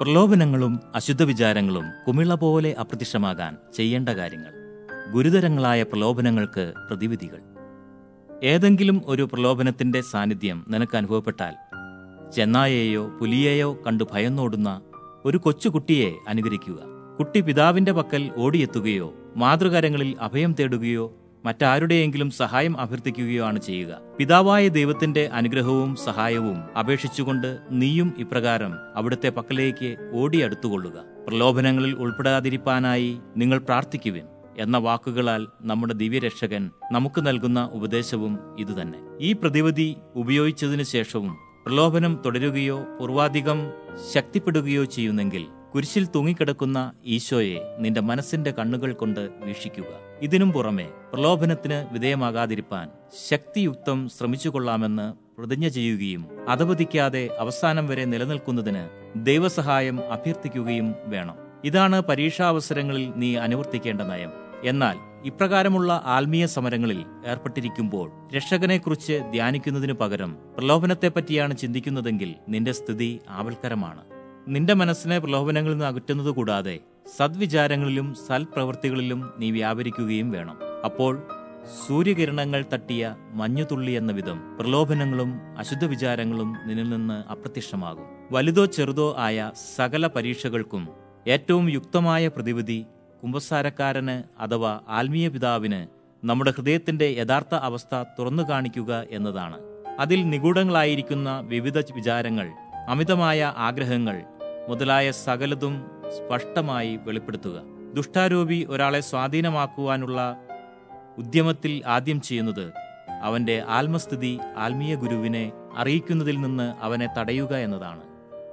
പ്രലോഭനങ്ങളും അശുദ്ധ വിചാരങ്ങളും കുമിള പോലെ അപ്രത്യക്ഷമാകാൻ ചെയ്യേണ്ട കാര്യങ്ങൾ ഗുരുതരങ്ങളായ പ്രലോഭനങ്ങൾക്ക് പ്രതിവിധികൾ ഏതെങ്കിലും ഒരു പ്രലോഭനത്തിന്റെ സാന്നിധ്യം നിനക്ക് അനുഭവപ്പെട്ടാൽ ചെന്നായെയോ പുലിയെയോ കണ്ടു ഭയന്നോടുന്ന ഒരു കൊച്ചുകുട്ടിയെ അനുകരിക്കുക കുട്ടി പിതാവിന്റെ പക്കൽ ഓടിയെത്തുകയോ മാതൃകരങ്ങളിൽ അഭയം തേടുകയോ മറ്റാരുടെയെങ്കിലും സഹായം അഭ്യർത്ഥിക്കുകയോ ആണ് ചെയ്യുക പിതാവായ ദൈവത്തിന്റെ അനുഗ്രഹവും സഹായവും അപേക്ഷിച്ചുകൊണ്ട് നീയും ഇപ്രകാരം അവിടുത്തെ പക്കലേക്ക് ഓടിയടുത്തുകൊള്ളുക പ്രലോഭനങ്ങളിൽ ഉൾപ്പെടാതിരിപ്പാനായി നിങ്ങൾ പ്രാർത്ഥിക്കുവിൻ എന്ന വാക്കുകളാൽ നമ്മുടെ ദിവ്യരക്ഷകൻ നമുക്ക് നൽകുന്ന ഉപദേശവും ഇതുതന്നെ ഈ പ്രതിവിധി ഉപയോഗിച്ചതിനു ശേഷവും പ്രലോഭനം തുടരുകയോ പൂർവാധികം ശക്തിപ്പെടുകയോ ചെയ്യുന്നെങ്കിൽ കുരിശിൽ തൂങ്ങിക്കിടക്കുന്ന ഈശോയെ നിന്റെ മനസ്സിന്റെ കണ്ണുകൾ കൊണ്ട് വീക്ഷിക്കുക ഇതിനും പുറമെ പ്രലോഭനത്തിന് വിധേയമാകാതിരിപ്പാൻ ശക്തിയുക്തം ശ്രമിച്ചുകൊള്ളാമെന്ന് പ്രതിജ്ഞ ചെയ്യുകയും അധപതിക്കാതെ അവസാനം വരെ നിലനിൽക്കുന്നതിന് ദൈവസഹായം അഭ്യർത്ഥിക്കുകയും വേണം ഇതാണ് പരീക്ഷാവസരങ്ങളിൽ നീ അനുവർത്തിക്കേണ്ട നയം എന്നാൽ ഇപ്രകാരമുള്ള ആത്മീയ സമരങ്ങളിൽ ഏർപ്പെട്ടിരിക്കുമ്പോൾ രക്ഷകനെക്കുറിച്ച് ധ്യാനിക്കുന്നതിനു പകരം പ്രലോഭനത്തെപ്പറ്റിയാണ് ചിന്തിക്കുന്നതെങ്കിൽ നിന്റെ സ്ഥിതി ആവൽക്കരമാണ് നിന്റെ മനസ്സിനെ പ്രലോഭനങ്ങളിൽ നിന്ന് അകറ്റുന്നത് കൂടാതെ സദ്വിചാരങ്ങളിലും സൽപ്രവൃത്തികളിലും നീ വ്യാപരിക്കുകയും വേണം അപ്പോൾ സൂര്യകിരണങ്ങൾ തട്ടിയ മഞ്ഞുതുള്ളി എന്ന വിധം പ്രലോഭനങ്ങളും അശുദ്ധ വിചാരങ്ങളും നിന്നിൽ നിന്ന് അപ്രത്യക്ഷമാകും വലുതോ ചെറുതോ ആയ സകല പരീക്ഷകൾക്കും ഏറ്റവും യുക്തമായ പ്രതിവിധി കുമ്പസാരക്കാരന് അഥവാ ആത്മീയ പിതാവിന് നമ്മുടെ ഹൃദയത്തിന്റെ യഥാർത്ഥ അവസ്ഥ തുറന്നു കാണിക്കുക എന്നതാണ് അതിൽ നിഗൂഢങ്ങളായിരിക്കുന്ന വിവിധ വിചാരങ്ങൾ അമിതമായ ആഗ്രഹങ്ങൾ മുതലായ സകലതും സ്പഷ്ടമായി വെളിപ്പെടുത്തുക ദുഷ്ടാരൂപി ഒരാളെ സ്വാധീനമാക്കുവാനുള്ള ഉദ്യമത്തിൽ ആദ്യം ചെയ്യുന്നത് അവന്റെ ആത്മസ്ഥിതി ആത്മീയ ഗുരുവിനെ അറിയിക്കുന്നതിൽ നിന്ന് അവനെ തടയുക എന്നതാണ്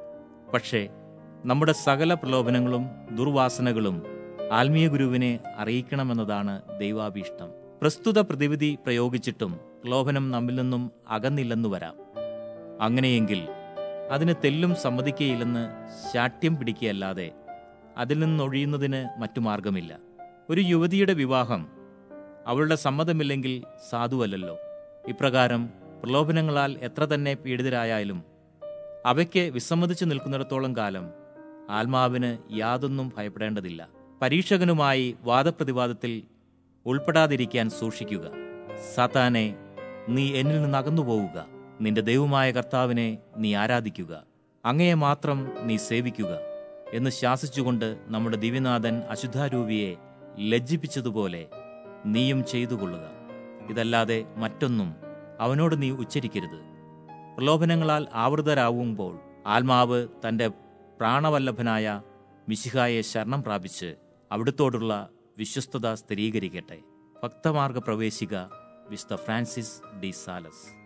പക്ഷേ നമ്മുടെ സകല പ്രലോഭനങ്ങളും ദുർവാസനകളും ആത്മീയ ഗുരുവിനെ അറിയിക്കണമെന്നതാണ് ദൈവാഭീഷ്ടം പ്രസ്തുത പ്രതിവിധി പ്രയോഗിച്ചിട്ടും പ്രലോഭനം നമ്മിൽ നിന്നും അകന്നില്ലെന്നു വരാം അങ്ങനെയെങ്കിൽ അതിന് തെല്ലും സമ്മതിക്കുകയില്ലെന്ന് ശാഠ്യം പിടിക്കുകയല്ലാതെ അതിൽ നിന്നൊഴിയുന്നതിന് മറ്റു മാർഗമില്ല ഒരു യുവതിയുടെ വിവാഹം അവളുടെ സമ്മതമില്ലെങ്കിൽ സാധുവല്ലല്ലോ ഇപ്രകാരം പ്രലോഭനങ്ങളാൽ എത്ര തന്നെ പീഡിതരായാലും അവയ്ക്ക് വിസമ്മതിച്ചു നിൽക്കുന്നിടത്തോളം കാലം ആത്മാവിന് യാതൊന്നും ഭയപ്പെടേണ്ടതില്ല പരീക്ഷകനുമായി വാദപ്രതിവാദത്തിൽ ഉൾപ്പെടാതിരിക്കാൻ സൂക്ഷിക്കുക സാത്താനെ നീ എന്നിൽ നിന്ന് അകന്നു പോവുക നിന്റെ ദൈവമായ കർത്താവിനെ നീ ആരാധിക്കുക അങ്ങയെ മാത്രം നീ സേവിക്കുക എന്ന് ശാസിച്ചുകൊണ്ട് നമ്മുടെ ദിവ്യനാഥൻ അശുദ്ധാരൂപിയെ ലജ്ജിപ്പിച്ചതുപോലെ നീയും ചെയ്തുകൊള്ളുക ഇതല്ലാതെ മറ്റൊന്നും അവനോട് നീ ഉച്ചരിക്കരുത് പ്രലോഭനങ്ങളാൽ ആവൃതരാവുമ്പോൾ ആത്മാവ് തന്റെ പ്രാണവല്ലഭനായ മിശിഹായെ ശരണം പ്രാപിച്ച് അവിടുത്തോടുള്ള വിശ്വസ്തത സ്ഥിരീകരിക്കട്ടെ ഭക്തമാർഗ പ്രവേശിക വിസ്ത ഫ്രാൻസിസ് ഡി സാലസ്